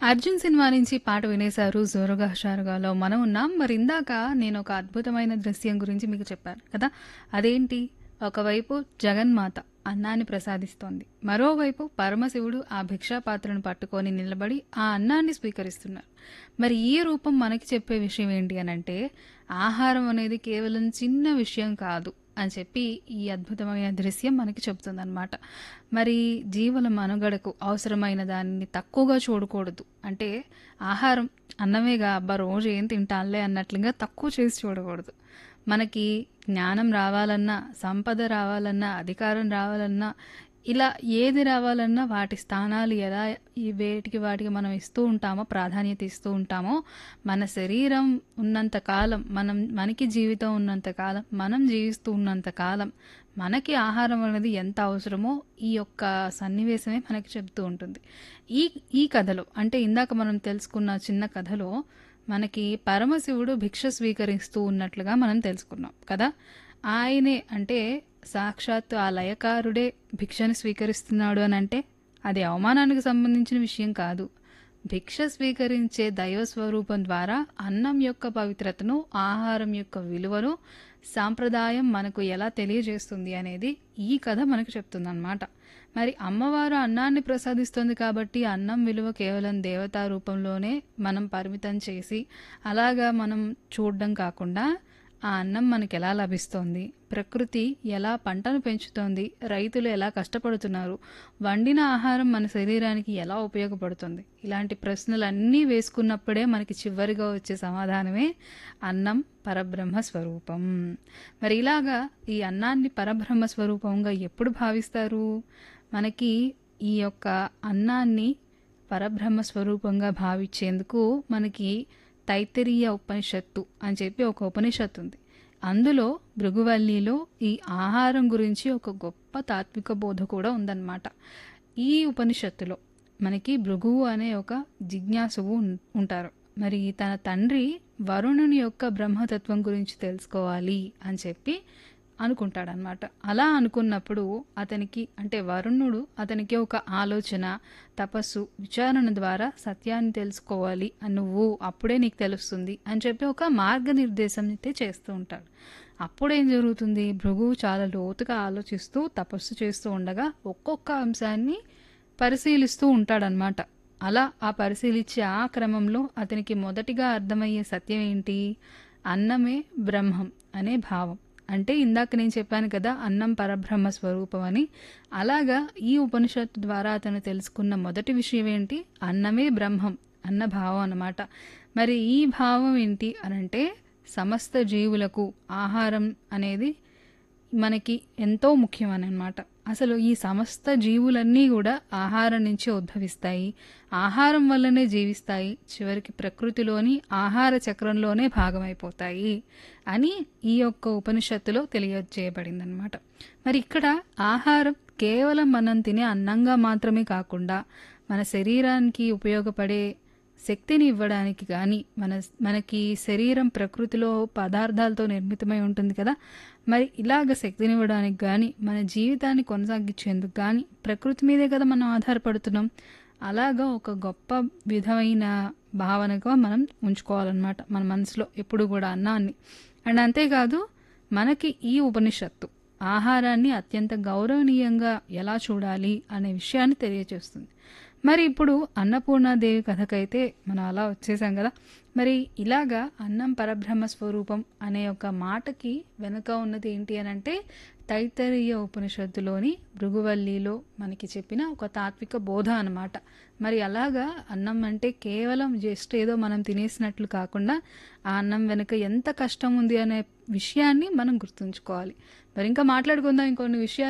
'Arjun' cinema నుంచి పాట వినేశారు 'జోరుగా హుషారుగా'లో మనం ఉన్నాం. మరి ఇందాక నేను ఒక అద్భుతమైన దృశ్యం గురించి మీకు చెప్పాను కదా! అదేంటి? ఒకవైపు జగన్మాత అన్నాన్ని ప్రసాదిస్తోంది. మరోవైపు పరమశివుడు ఆ భిక్షా పాత్రను పట్టుకొని నిలబడి ఆ అన్నాన్ని స్వీకరిస్తున్నారు. మరి ఈ రూపం మనకి చెప్పే విషయం ఏంటి అనంటే ఆహారం అనేది కేవలం చిన్న విషయం కాదు అని చెప్పి ఈ అద్భుతమైన దృశ్యం మనకి చెప్తుందనమాట. మరి జీవుల మనుగడకు అవసరమైన దానిని తక్కువగా చూడకూడదు. అంటే ఆహారం అన్నమేగా అబ్బా! రోజు ఏం తింటాంలే అన్నట్లుగా తక్కువ చేసి చూడకూడదు. మనకి జ్ఞానం రావాలన్నా, సంపద రావాలన్నా, అధికారం రావాలన్నా, ఇలా ఏది రావాలన్నా వాటి స్థానాలు ఎలా ఈ వేటికి వాటికి మనం ఇస్తూ ఉంటామో, ప్రాధాన్యత ఇస్తూ ఉంటామో, మన శరీరం ఉన్నంత కాలం, మనం మనకి జీవితం ఉన్నంత కాలం, మనం జీవిస్తూ ఉన్నంత కాలం మనకి ఆహారం అనేది ఎంత అవసరమో ఈ యొక్క సన్నివేశమే మనకి చెప్తూ ఉంటుంది. ఈ ఈ కథలో అంటే ఇందాక మనం తెలుసుకున్న చిన్న కథలో మనకి పరమశివుడు భిక్ష స్వీకరిస్తూ ఉన్నట్లుగా మనం తెలుసుకున్నాం కదా! ఆయనే అంటే సాక్షాత్తు ఆ లయకారుడే భిక్షను స్వీకరిస్తున్నాడు అనంటే అది అవమానానికి సంబంధించిన విషయం కాదు. భిక్ష స్వీకరించే దైవ స్వరూపం ద్వారా అన్నం యొక్క పవిత్రతను, ఆహారం యొక్క విలువను, సాంప్రదాయం మనకు ఎలా తెలియజేస్తుంది అనేది ఈ కథ మనకు చెప్తుందనమాట. మరి అమ్మవారు అన్నాన్ని ప్రసాదిస్తుంది కాబట్టి అన్నం విలువ కేవలం దేవతా రూపంలోనే మనం పరిమితం చేసి అలాగా మనం చూడడం కాకుండా ఆ అన్నం మనకెలా లభిస్తోంది? ప్రకృతి ఎలా పంటను పెంచుతోంది? రైతులు ఎలా కష్టపడుతున్నారు? వండిన ఆహారం మన శరీరానికి ఎలా ఉపయోగపడుతుంది? ఇలాంటి ప్రశ్నలన్నీ వేసుకున్నప్పుడే మనకి చివరిగా వచ్చే సమాధానమే అన్నం పరబ్రహ్మ స్వరూపం. మరి ఇలాగా ఈ అన్నాన్ని పరబ్రహ్మ స్వరూపంగా ఎప్పుడు భావిస్తారు? మనకి ఈ యొక్క అన్నాన్ని పరబ్రహ్మ స్వరూపంగా భావించేందుకు మనకి తైత్తరీయ ఉపనిషత్తు అని చెప్పి ఒక ఉపనిషత్తు ఉంది. అందులో భృగువల్లిలో ఈ ఆహారం గురించి ఒక గొప్ప తాత్విక బోధ కూడా ఉందన్నమాట. ఈ ఉపనిషత్తులో మనకి భృగువు అనే ఒక జిజ్ఞాసువు ఉం ఉంటారు. మరి తన తండ్రి వరుణుని యొక్క బ్రహ్మతత్వం గురించి తెలుసుకోవాలి అని చెప్పి అనుకుంటాడనమాట. అలా అనుకున్నప్పుడు అతనికి అంటే వరుణుడు అతనికి ఒక ఆలోచన, తపస్సు, విచారణ ద్వారా సత్యాన్ని తెలుసుకోవాలి నువ్వు అప్పుడే నీకు తెలుస్తుంది అని చెప్పి ఒక మార్గనిర్దేశం అయితే చేస్తూ ఉంటాడు. అప్పుడేం జరుగుతుంది? భృగువు చాలా లోతుగా ఆలోచిస్తూ తపస్సు చేస్తూ ఉండగా ఒక్కొక్క అంశాన్ని పరిశీలిస్తూ ఉంటాడనమాట. అలా ఆ పరిశీలించే ఆ క్రమంలో అతనికి మొదటిగా అర్థమయ్యే సత్యం ఏంటి? అన్నమే బ్రహ్మం అనే భావం. అంటే ఇందాక నేను చెప్పాను కదా! అన్నం పరబ్రహ్మ స్వరూపం అని. అలాగా ఈ ఉపనిషత్తు ద్వారా అతను తెలుసుకున్న మొదటి విషయం ఏంటి? అన్నమే బ్రహ్మం అన్న భావం అన్నమాట. మరి ఈ భావం ఏంటి అనంటే సమస్త జీవులకు ఆహారం అనేది మనకి ఎంతో ముఖ్యమనమాట. అసలు ఈ సమస్త జీవులన్నీ కూడా ఆహారం నుంచే ఉద్భవిస్తాయి. ఆహారం వల్లనే జీవిస్తాయి. చివరికి ప్రకృతిలోని ఆహార చక్రంలోనే భాగమైపోతాయి అని ఈ యొక్క ఉపనిషత్తులో తెలియజేయబడిందనమాట. మరి ఇక్కడ ఆహారం కేవలం మనం తినే అన్నంగా మాత్రమే కాకుండా మన శరీరానికి ఉపయోగపడే శక్తిని ఇవ్వడానికి గానీ, మన మనకి శరీరం ప్రకృతిలో పదార్థాలతో నిర్మితమై ఉంటుంది కదా! మరి ఇలాగ శక్తినివ్వడానికి గానీ, మన జీవితాన్ని కొనసాగించేందుకు గానీ ప్రకృతి మీదే కదా మనం ఆధారపడుతున్నాం. అలాగా ఒక గొప్ప విధమైన భావనగా మనం ఉంచుకోవాలనమాట మన మనసులో ఎప్పుడు కూడా అన్నాన్ని. అండ్ అంతేకాదు మనకి ఈ ఉపనిషత్తు ఆహారాన్ని అత్యంత గౌరవనీయంగా ఎలా చూడాలి అనే విషయాన్ని తెలియజేస్తుంది. మరి ఇప్పుడు అన్నపూర్ణాదేవి కథకైతే మనం అలా వచ్చేసాం కదా! మరి ఇలాగా అన్నం పరబ్రహ్మ స్వరూపం అనే ఒక మాటకి వెనుక ఉన్నది ఏంటి అనంటే తైత్తరీయ ఉపనిషత్తులోని భృగువల్లిలో మనకి చెప్పిన ఒక తాత్విక బోధ అనమాట. మరి అలాగా అన్నం అంటే కేవలం జస్ట్ ఏదో మనం తినేసినట్లు కాకుండా ఆ అన్నం వెనుక ఎంత కష్టం ఉంది అనే విషయాన్ని మనం గుర్తుంచుకోవాలి. మరి ఇంకా మాట్లాడుకుందాం ఇంకొన్ని విషయాలు.